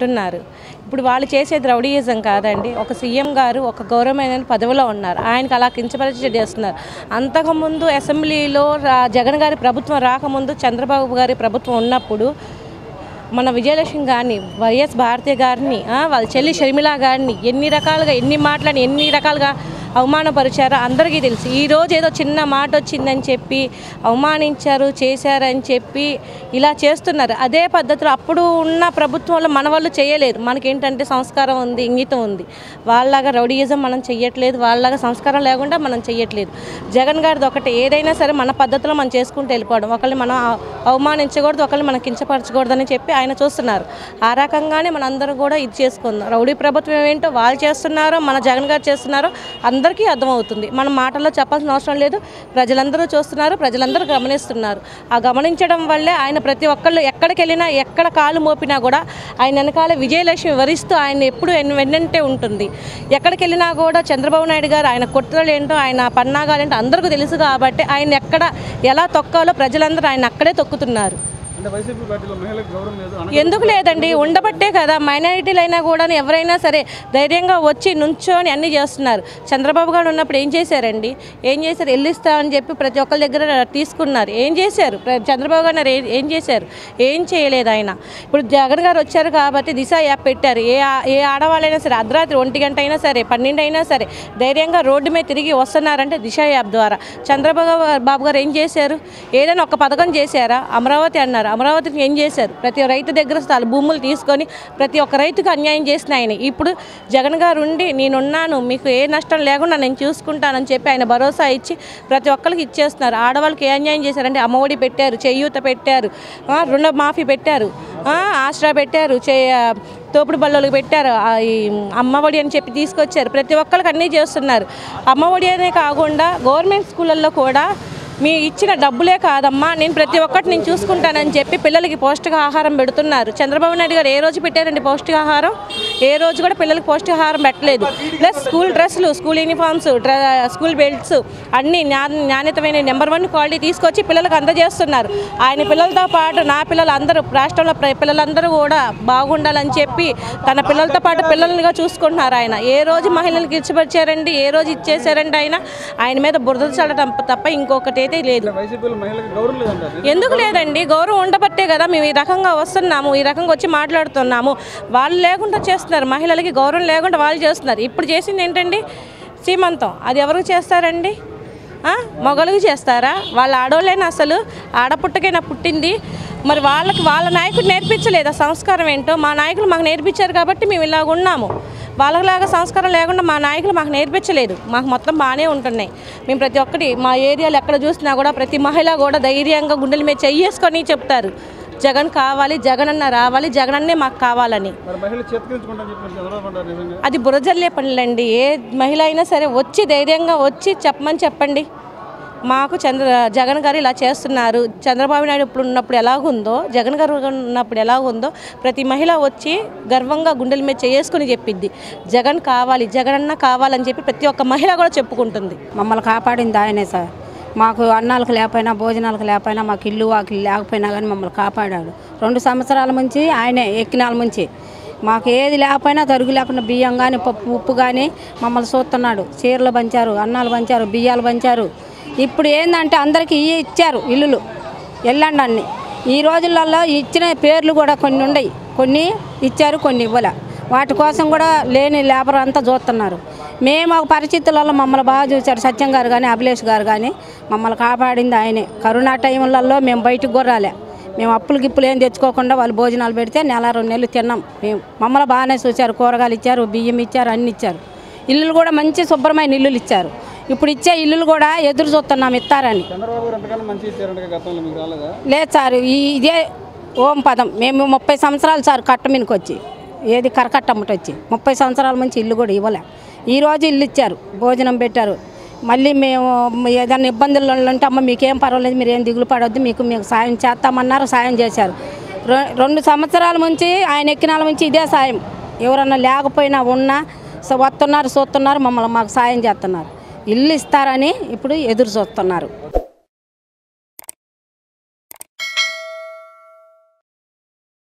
అంటున్నారు ఇప్పుడు వాళ్ళు చేసేది రౌడీయిజం కాదండి ఒక సీఎం గారు ఒక గౌరవమైన పదవిలో ఉన్నారు ఆయనకు అలా కించపరిచే చేస్తున్నారు అంతకుముందు అసెంబ్లీలో రా- జగన్ గారి ప్రభుత్వం రాకముందు చంద్రబాబు గారి ప్రభుత్వం ఉన్నప్పుడు మన విజయలక్ష్మి గారిని వైఎస్ భారతి గారిని ఆ, వాళ్ళ చెల్లి షర్మిల గారిని ఎన్ని రకాలుగా ఎన్ని మాటలని ఎన్ని రకాలుగా అవమానపరిచారో అందరికీ తెలుసు ఈ రోజు ఏదో చిన్న మాట వచ్చిందని చెప్పి అవమానించారు చేశారని చెప్పి ఇలా చేస్తున్నారు అదే పద్ధతిలో అప్పుడు ఉన్న ప్రభుత్వంలో మన వాళ్ళు చేయలేదు మనకేంటంటే సంస్కారం ఉంది ఇంగితం ఉంది వాళ్ళలాగా రౌడీయిజం మనం చెయ్యట్లేదు వాళ్ళలాగా సంస్కారం లేకుండా మనం చెయ్యట్లేదు జగన్ గారిది ఒకటి ఏదైనా సరే మన పద్ధతిలో మనం చేసుకుంటూ వెళ్ళిపోవడం ఒకళ్ళు మనం అవ- అవమానించకూడదు ఒకళ్ళు మనం కించపరచకూడదని చెప్పి ఆయన చూస్తున్నారు ఆ రకంగానే మనందరం కూడా ఇది చేసుకుందాం రౌడీ ప్రభుత్వం ఏంటో వాళ్ళు చేస్తున్నారో మన జగన్ గారు చేస్తున్నారో అందరికీ అర్థమవుతుంది మన మాటల్లో చెప్పాల్సిన అవసరం లేదు ప్రజలందరూ చూస్తున్నారు ప్రజలందరూ గమనిస్తున్నారు ఆ గమనించడం వల్లే ఆయన ప్రతి ఒక్కళ్ళు ఎక్కడికి వెళ్ళినా ఎక్కడ కాలు మోపినా కూడా ఆయన వెనకాల విజయలక్ష్మి వరిస్తూ ఆయన ఎప్పుడు వెన్- వెన్నంటే ఉంటుంది ఎక్కడికి వెళ్ళినా కూడా చంద్రబాబు నాయుడు గారు ఆయన కుట్రలు ఏంటో ఆయన పన్నాగాలు ఏంటో అందరికీ తెలుసు కాబట్టి ఆయన ఎక్కడ ఎలా తొక్కాలో ప్రజలందరూ ఆయన అక్కడే తొక్కుతున్నారు అంటే వైసీపీ పార్టీలో మహిళలకు గౌరవం లేదు అన- ఎందుకు లేదండి ఉండబట్టే కదా మైనారిటీలు అయినా కూడా ఎవరైనా సరే ధైర్యంగా వచ్చి నుంచొని అన్నీ చేస్తున్నారు చంద్రబాబు గారు ఉన్నప్పుడు ఏం చేశారండి ఏం చేశారు వెళ్ళిస్తామని చెప్పి ప్రతి ఒక్కరి దగ్గర తీసుకున్నారు ఏం చేశారు ప్ర- చంద్రబాబు గారు ఏ- ఏం చేశారు ఏం చేయలేదు ఆయన ఇప్పుడు జగన్ గారు వచ్చారు కాబట్టి దిశ యాప్ పెట్టారు ఏ ఆ- ఏ ఆడవాళ్ళైనా సరే అర్ధరాత్రి ఒంటి గంట అయినా సరే పన్నెండు అయినా సరే ధైర్యంగా రోడ్డు మీద తిరిగి వస్తున్నారంటే దిశ యాప్ ద్వారా చంద్రబాబు బాబు గారు ఏం చేశారు ఏదైనా ఒక పథకం చేశారా అమరావతి అన్నారు అమరావతికి ఏం చేశారు ప్రతి రైతు దగ్గర స్థల భూములు తీసుకొని ప్రతి ఒక్క రైతుకు అన్యాయం చేసిన ఆయన ఇప్పుడు జగన్ గారు ఉండి నేనున్నాను మీకు ఏ నష్టం లేకుండా నేను చూసుకుంటానని చెప్పి ఆయన భరోసా ఇచ్చి ప్రతి ఒక్కరికి ఇచ్చేస్తున్నారు ఆడవాళ్ళకి ఏ అన్యాయం చేశారంటే అమ్మఒడి పెట్టారు చేయూత పెట్టారు ఆ, రుణ మాఫీ పెట్టారు ఆ, ఆసరా పెట్టారు చే తోపుడు బళ్ళోళ్ళకి పెట్టారు ఆ, ఈ అమ్మఒడి అని చెప్పి తీసుకొచ్చారు ప్రతి ఒక్కరికి అన్నీ చేస్తున్నారు అమ్మఒడి అనే కాకుండా గవర్నమెంట్ స్కూళ్ళల్లో కూడా మీ ఇచ్చిన డబ్బులే కాదమ్మా నేను ప్రతి ఒక్కటి నేను చూసుకుంటానని చెప్పి పిల్లలకి పౌష్టికాహారం పెడుతున్నారు చంద్రబాబు నాయుడు గారు ఏ రోజు పెట్టారండి పౌష్టికాహారం ఏ రోజు కూడా పిల్లలకి పౌష్టికాహారం పెట్టలేదు ప్లస్ స్కూల్ డ్రెస్సులు స్కూల్ యూనిఫామ్స్ డ్ర స్కూల్ బెల్ట్స్ అన్ని నా- నాణ్యతమైన నెంబర్ వన్ క్వాలిటీ తీసుకొచ్చి పిల్లలకు అందజేస్తున్నారు ఆయన పిల్లలతో పాటు నా పిల్లలు అందరూ రాష్ట్రంలో ప్ర- పిల్లలందరూ కూడా బాగుండాలని చెప్పి తన పిల్లలతో పాటు పిల్లలుగా చూసుకుంటున్నారు ఆయన ఏ రోజు మహిళలకు ఇచ్చిపరిచారండి ఏ రోజు ఇచ్చేసారండి ఆయన ఆయన మీద బురద చల్లడం తప్ప ఇంకొకటి అయితే లేదు వైసీపీలో మహిళలకు గౌరవం లేదంటారు ఎందుకు లేదండి గౌరవం ఉండబట్టే కదా మేము ఈ రకంగా వస్తున్నాము ఈ రకంగా వచ్చి మాట్లాడుతున్నాము వాళ్ళు లేకుండా చేస్తున్నారు మహిళలకి గౌరవం లేకుండా వాళ్ళు చేస్తున్నారు ఇప్పుడు చేసింది ఏంటండి సీమంతం అది ఎవరికి చేస్తారండి ఆ? మగవాళ్ళకి చేస్తారా వాళ్ళ ఆడవాళ్ళైనా అసలు ఆడపుట్టకైనా పుట్టింది మరి వాళ్ళకి వాళ్ళ నాయకుడు నేర్పించలేదు ఆ సంస్కారం ఏంటో మా నాయకులు మాకు నేర్పించారు కాబట్టి మేము ఇలాగ ఉన్నాము వాళ్ళలాగా సంస్కారం లేకుండా మా నాయకులు మాకు నేర్పించలేదు మాకు మొత్తం బాగానే ఉంటున్నాయి మేము ప్రతి ఒక్కటి మా ఏరియాలో ఎక్కడ చూసినా కూడా ప్రతి మహిళ కూడా ధైర్యంగా గుండెల మీద చెయ్యేసుకొని చెప్తారు జగన్ కావాలి జగన్ అన్న రావాలి జగన్ అన్నే మాకు కావాలని మరి మహిళలు చేతకించుకుంటారని చెప్పి చంద్రబాబు అంటారు నిజంగా అది బురజల్లే పనులండి ఏ మహిళ అయినా సరే వచ్చి ధైర్యంగా వచ్చి చెప్పమని చెప్పండి మాకు చంద్ర జగన్ గారు ఇలా చేస్తున్నారు చంద్రబాబు నాయుడు ఇప్పుడు ఉన్నప్పుడు ఎలాగుందో జగన్ గారు ఉన్నప్పుడు ఎలాగుందో ప్రతి మహిళ వచ్చి గర్వంగా గుండెల మీద చేసుకుని చెప్పిద్ది జగన్ కావాలి జగన్ అన్న కావాలని చెప్పి ప్రతి ఒక్క మహిళ కూడా చెప్పుకుంటుంది మమ్మల్ని కాపాడింది ఆయనే సార్ మాకు అన్నాలకు లేకపోయినా భోజనాలకు లేకపోయినా మాకు ఇల్లు వాకిలు లేకపోయినా కానీ మమ్మల్ని కాపాడాడు రెండు సంవత్సరాల నుంచి ఆయనే ఎక్కినాల నుంచి మాకు ఏది లేకపోయినా తరుగు లేకుండా బియ్యం కానీ పప్పు ఉప్పు కానీ మమ్మల్ని చూస్తున్నాడు చీరలు పంచారు అన్నాలు పంచారు బియ్యాలు పంచారు ఇప్పుడు ఏంటంటే అందరికీ ఇయ్యి ఇచ్చారు ఇల్లులు వెళ్ళండి అన్ని ఈ రోజులలో ఇచ్చిన పేర్లు కూడా కొన్ని ఉన్నాయి కొన్ని ఇచ్చారు కొన్ని ఇవ్వలే వాటి కోసం కూడా లేని లేబర్ అంతా చూస్తున్నారు మేము ఒక పరిస్థితులలో మమ్మల్ని బాగా చూశారు సత్యం గారు కానీ అభిలేష్ గారు కానీ మమ్మల్ని కాపాడింది ఆయనే కరోనా టైంలలో మేము బయటకు కూడా రాలే మేము అప్పులు గిప్పులు ఏం తెచ్చుకోకుండా వాళ్ళు భోజనాలు పెడితే నెల రెండు నెలలు తిన్నాం మేము మమ్మల్ని బాగానే చూశారు కూరగాయలు ఇచ్చారు బియ్యం ఇచ్చారు అన్ని ఇచ్చారు ఇల్లులు కూడా మంచి శుభ్రమైన ఇల్లులు ఇచ్చారు ఇప్పుడు ఇచ్చే ఇల్లులు కూడా ఎదురు చూస్తున్నాం ఇస్తారని చంద్రబాబు గారు ఎంతకాలం మంచి ఇచ్చారంటే గతంలో మీకు రాలేదా లేదు సార్ ఈ ఇదే ఓం పదం మేము ముప్పై సంవత్సరాలు సార్ కట్టమినికి వచ్చి ఏది కరకట్టమ్మట వచ్చి ముప్పై సంవత్సరాల నుంచి ఇల్లు కూడా ఇవ్వలే ఈ రోజు ఇల్లు ఇచ్చారు భోజనం పెట్టారు మళ్ళీ మేము ఏదైనా ఇబ్బందులు ఉంటే అమ్మ మీకేం పర్వాలేదు మీరు ఏం దిగులు పడవద్దు మీకు మీకు సాయం చేస్తామన్నారు సాయం చేశారు రె- రెండు సంవత్సరాల నుంచి ఆయన ఎక్కినాల నుంచి ఇదే సాయం ఎవరన్నా లేకపోయినా ఉన్నా సో వస్తున్నారు చూస్తున్నారు మమ్మల్ని మాకు సాయం చేస్తున్నారు ఇల్లు ఇస్తారని ఇప్పుడు ఎదురు చూస్తున్నారు